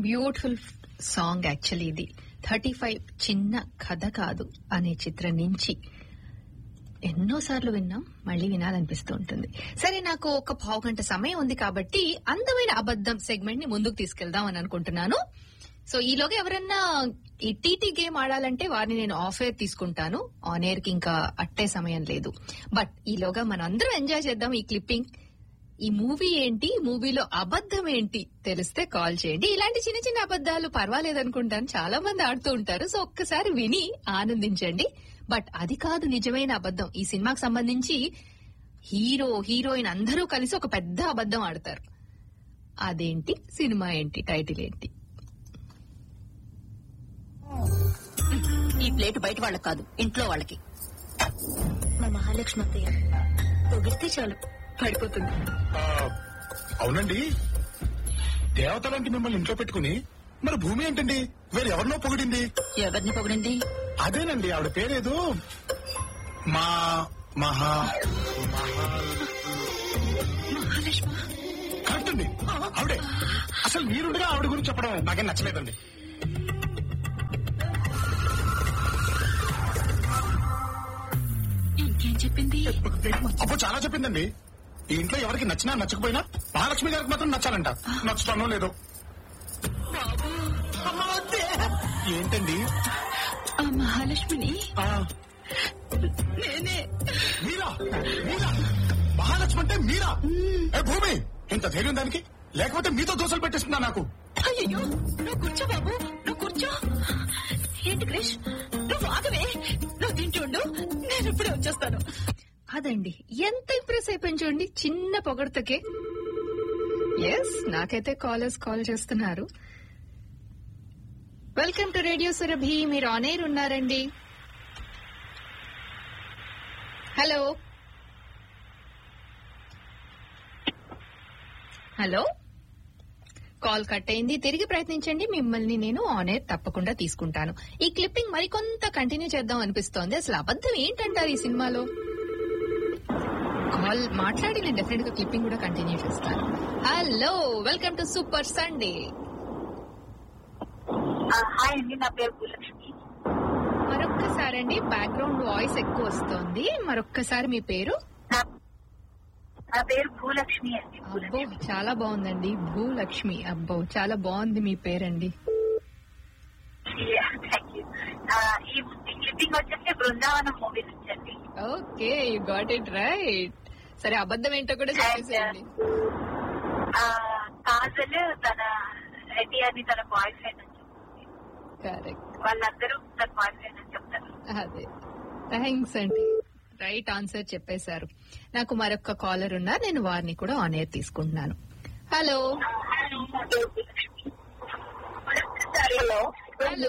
Beautiful song actually ఇది thirty five చిన్న కథ కాదు అనే చిత్రం నుంచి ఎన్నోసార్లు విన్నాం మళ్ళీ వినాలనిపిస్తూ ఉంటుంది సరే నాకు ఒక పావు గంట సమయం ఉంది కాబట్టి అందమైన అబద్ధం సెగ్మెంట్ ని ముందుకు తీసుకెళ్దాం అని అనుకుంటున్నాను సో ఈలోగా ఎవరన్నా ఈ టీటీ గేమ్ ఆడాలంటే వారిని నేను ఆఫ్ ఎయిర్ తీసుకుంటాను ఆన్ ఎయిర్ కి ఇంకా అట్టే సమయం లేదు బట్ ఈలోగా మనం అందరం ఎంజాయ్ చేద్దాం ఈ క్లిప్పింగ్ ఈ మూవీ ఏంటి మూవీలో అబద్ధం ఏంటి తెలిస్తే కాల్ చేయండి ఇలాంటి చిన్న చిన్న అబద్ధాలు పర్వాలేదు అనుకుంటాను చాలా మంది ఆడుతూ ఉంటారు సో ఒక్కసారి విని ఆనందించండి బట్ అది కాదు నిజమైన అబద్ధం ఈ సినిమాకి సంబంధించి హీరో హీరోయిన్ అందరూ కలిసి ఒక పెద్ద అబద్ధం ఆడతారు అదేంటి సినిమా ఏంటి టైటిల్ ఏంటి ఈ ప్లేట్ బయట వాళ్ళకి కాదు ఇంట్లో వాళ్ళకి మా మహాలక్ష్మి అత్తయ్య పొగిడితే చాలు పడిపోతుంది ఆ, అవునండి దేవతలాంటి మిమ్మల్ని ఇంట్లో పెట్టుకుని మరి భూమి ఏంటండి వేరు ఎవరినో పొగిడింది ఎవరిని పొగిడింది అదేనండి ఆవిడ పేరేదో మా మహా కరెక్ట్ అండి ఆవిడే అసలు మీరుండగా ఆవిడ గురించి చెప్పడం నాకేం నచ్చలేదండి ఇంకేం చెప్పింది అప్పుడు చాలా చెప్పిందండి ఈ ఇంట్లో ఎవరికి నచ్చినా నచ్చకపోయినా మహాలక్ష్మి గారికి మాత్రం నచ్చాలంట నచ్చుతానో లేదో ఏంటండి ఆ మహాలక్ష్మిని ఆ, నేనే మీరా మీరా మహాలక్ష్మి అంటే మీరా ఏ భూమి ఇంత ధైర్యం దానికి లేకపోతే మీతో దోశలు పెట్టేస్తుందా నాకు అయ్యో నువ్వు కూర్చో బాబు నువ్వు కూర్చో ఏంటి క్రిష్ నువ్వు ఆగవే నువ్వు తింటుండు నేను ఇప్పుడే వచ్చేస్తాను అదండి ఎంత ఇంప్రెస్ అయిపోయింది చూడండి చిన్న పొగడతకే ఎస్ నాకైతే కాలర్స్ కాల్ చేస్తున్నారు వెల్కమ్ టు రేడియో సురభి మీరు ఆన్ ఎయిర్ ఉన్నారండి హలో హలో కాల్ కట్ అయింది తిరిగి ప్రయత్నించండి మిమ్మల్ని నేను ఆన్ ఎయిర్ తప్పకుండా తీసుకుంటాను ఈ క్లిప్పింగ్ మరికొంత కంటిన్యూ చేద్దాం అనిపిస్తోంది అసలు అబద్ధం ఏంటంటారు ఈ సినిమాలో కాల్ మాట్లాడి నేను డెఫినెట్ గా క్లిప్పింగ్ కూడా కంటిన్యూ చేస్తాను hello welcome to super Sunday hi అండి నా పేరు భూలక్ష్మి మరొక్కసారి అండి బ్యాక్గ్రౌండ్ వాయిస్ ఎక్కువ వస్తోంది మరొక్కసారి మీ పేరు నా- నా పేరు భూలక్ష్మి అండి అబ్బో భూలక్ష్మి చాలా బాగుందండి భూలక్ష్మి అబ్బో చాలా బాగుంది మీ పేరండి థ్యాంక్ యూ ఈ క్లిప్పింగ్ వచ్చేసి బృందావనం మూవీ నుంచి అండి okay you got it right సరే అబద్ధం ఏంటో కూడా చెప్పేసేయండి ఆ, కాజల్ తన రెడ్డి అని తన బాయ్ ఫ్రెండ్ అని చెప్తుంది కరెక్ట్ వాళ్ళందరూ తన బాయ్ ఫ్రెండ్ అని చెప్తారు అదే థ్యాంక్స్ అండి రైట్ ఆన్సర్ చెప్పేశారు నాకు మరొక కాలర్ ఉన్నారు నేను వారిని కూడా ఆన్ ఎయిర్ తీసుకుంటున్నాను hello hello hello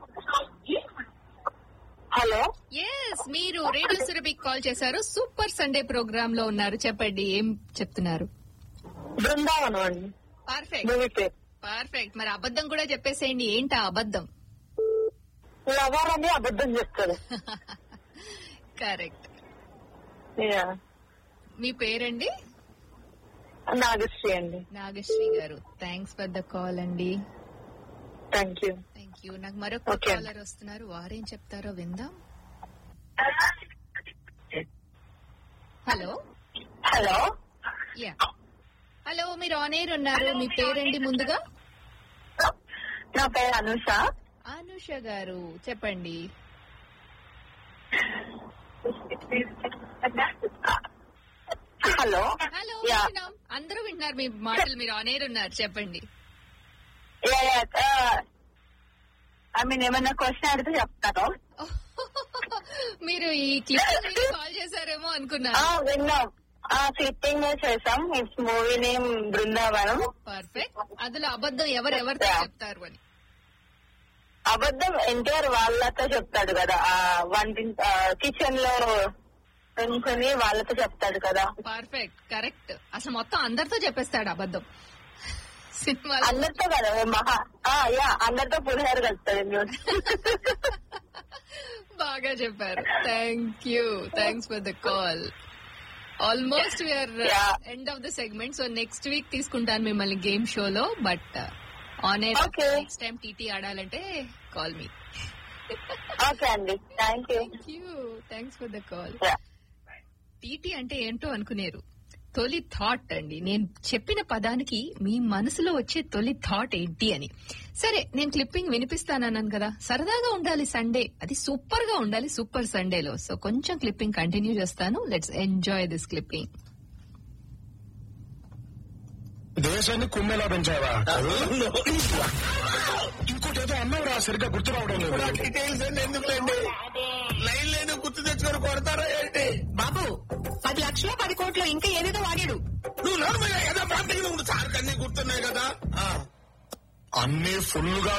hello yes మీరు రేడియో సురభికి కాల్ చేశారు సూపర్ సండే ప్రోగ్రామ్ లో ఉన్నారు చెప్పండి ఏం చెప్తున్నారు బృందావనం అండి పర్ఫెక్ట్ మూవీ పేరు పర్ఫెక్ట్ మరి అబద్ధం కూడా చెప్పేసేయండి ఏంటా అబద్ధం లవర్ అని అబద్ధం చెప్తాడు కరెక్ట్ యా. మీ పేరండి నాగశ్రీ అండి నాగశ్రీ గారు థ్యాంక్స్ ఫర్ ద కాల్ అండి థ్యాంక్ యూ థ్యాంక్ యూ నాకు మరొక Okay. కాలర్ వస్తున్నారు వారేం చెప్తారో విందాం హలో హలో యా హలో మీరు ఆన్ ఎయిర్ ఉన్నారు మీ పేరండి ముందుగా నా పేరు అనుష అనుష గారు చెప్పండి హలో హలో యా వింటున్నాం. అందరూ వింటున్నారు మీ మాటలు మీరు ఆన్ ఎయిర్ ఉన్నారు చెప్పండి ఐ మీన్ ఏమైనా క్వశ్చన్ అడిగితే చెప్తాను మీరు ఈ క్లిప్ కాల్ చేశారేమో అనుకున్నాను ఆ, విన్నాం ఆ క్లిప్పింగ్ చేసాం it's movie name Brindavanam perfect అందులో అబద్ధం ఎవరు ఎవరితో Yeah. చెప్తారు అని అబద్ధం ఎన్టీఆర్ వాళ్ళతో చెప్తాడు కదా ఆ వంటి కిచెన్ లో పెంచుకొని వాళ్ళతో చెప్తాడు కదా పర్ఫెక్ట్ కరెక్ట్ అసలు మొత్తం అందరితో చెప్పేస్తాడు అబద్ధం సినిమాలో అందరితో కదా ఓ మహా ఆ, యా అందరితో పులిహార కలుపుతాడు బాగా చెప్పారు thank you thanks for the call almost we are Yeah. End of the segment so next week తీసుకుంటాను మిమ్మల్ని గేమ్ షోలో but on air Okay. Next time T T ఆడాలంటే కాల్ మీ ఓకే అండి thank you thank you thanks for the call Yeah. T T అంటే ఏంటో అనుకునేరు తొలి thought అండి నేను చెప్పిన పదానికి మీ మనసులో వచ్చే తొలి థాట్ ఏంటి అని సరే నేను క్లిప్పింగ్ వినిపిస్తానన్నాను కదా సరదాగా ఉండాలి సండే అది సూపర్ గా ఉండాలి సూపర్ సండేలో సో కొంచెం క్లిప్పింగ్ కంటిన్యూ చేస్తాను లెట్స్ ఎంజాయ్ దిస్ క్లిప్పింగ్ దేశాన్ని కుమ్మెలా పెంచావా ఇంకోటి ఏదో అన్నావురా సరిగ్గా గుర్తు రావడం లేదు డీటెయిల్స్ అండి ఎందుకులేండి లైన్ లేని గుర్తు తెచ్చుకొని కొడతారా ఏంటి బాబు పది లక్షలు పది కోట్లు ఇంకా ఏదేదో వాడాడు నువ్వు నార్మల్ ఏదో ప్రాంతంగా ఉంది సార్ అన్ని గుర్తున్నాయి కదా ఆ. అన్ని ఫుల్ గా